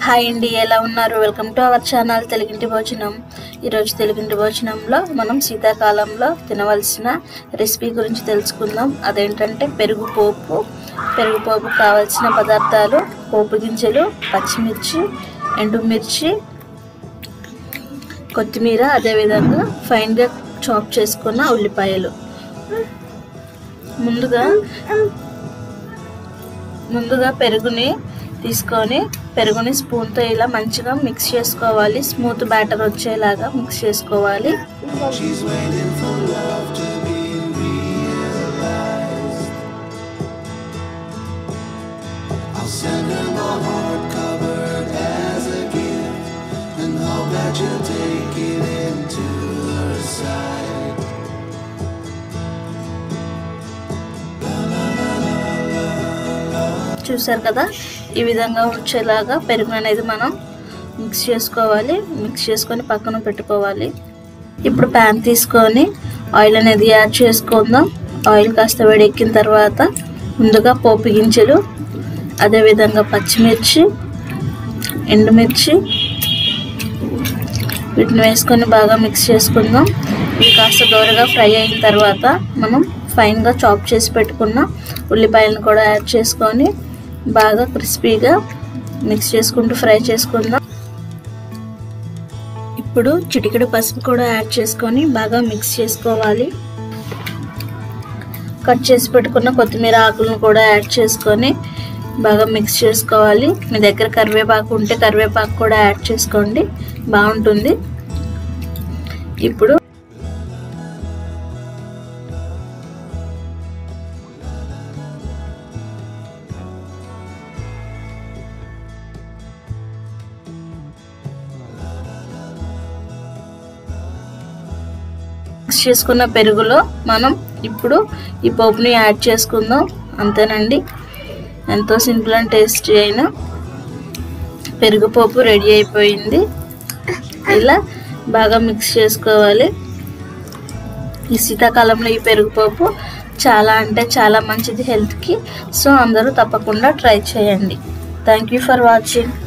Hi అండి ఎలా ఉన్నారు వెల్కమ్ టు అవర్ ఛానల్ తెలుగింటి భోజనం ఈరోజు తెలుగింటి భోజనంలో మనం శీతాకాలంలో తినవలసిన రెసిపీ గురించి తెలుసుకుందాం అదేంటంటే పెరుగు పోపు పెరుగు పోపు కావాల్సిన పదార్థాలు పోపు గింజలు పచ్చిమిర్చి ఎండుమిర్చి కొత్తిమీర అదేవిధంగా ఫైన్గా చాప్ చేసుకున్న ఉల్లిపాయలు ముందుగా ముందుగా పెరుగుని తీసుకొని పెరుగుని స్పూన్తో ఇలా మంచిగా మిక్స్ చేసుకోవాలి స్మూత్ బ్యాటర్ వచ్చేలాగా మిక్స్ చేసుకోవాలి She's waiting for love to be realized. I'll send her my heart covered as a gift and hope that you'll take it into her side. చూసారు కదా ఈ విధంగా వచ్చేలాగా పెరుగు అనేది మనం మిక్స్ చేసుకోవాలి మిక్స్ చేసుకొని పక్కన పెట్టుకోవాలి ఇప్పుడు ప్యాన్ తీసుకొని ఆయిల్ అనేది యాడ్ చేసుకుందాం ఆయిల్ కాస్త వేడెక్కిన తర్వాత ముందుగా పోపు గింజలు అదేవిధంగా పచ్చిమిర్చి ఎండుమిర్చి వీటిని వేసుకొని బాగా మిక్స్ చేసుకుందాం ఇవి కాస్త దూరగా ఫ్రై అయిన తర్వాత మనం ఫైన్గా చాప్ చేసి పెట్టుకున్న ఉల్లిపాయలను కూడా యాడ్ చేసుకొని బాగా క్రిస్పీగా మిక్స్ చేసుకుంటూ ఫ్రై చేసుకుందాం ఇప్పుడు చిటికెడు పసుపు కూడా యాడ్ చేసుకొని బాగా మిక్స్ చేసుకోవాలి కట్ చేసి పెట్టుకున్న కొత్తిమీర ఆకులను కూడా యాడ్ చేసుకొని బాగా మిక్స్ చేసుకోవాలి మీ దగ్గర కరివేపాకు ఉంటే కరివేపాకు కూడా యాడ్ చేసుకోండి బాగుంటుంది ఇప్పుడు మిక్స్ చేసుకున్న పెరుగులో మనం ఇప్పుడు ఈ పోపుని యాడ్ చేసుకుందాం అంతేనండి ఎంతో సింపుల్ అండ్ టేస్టీ అయిన పెరుగు పోపు రెడీ అయిపోయింది ఇలా బాగా మిక్స్ చేసుకోవాలి ఈ శీతాకాలంలో ఈ పెరుగు పోపు చాలా అంటే చాలా మంచిది హెల్త్కి సో అందరూ తప్పకుండా ట్రై చేయండి థ్యాంక్ యూ ఫర్ వాచింగ్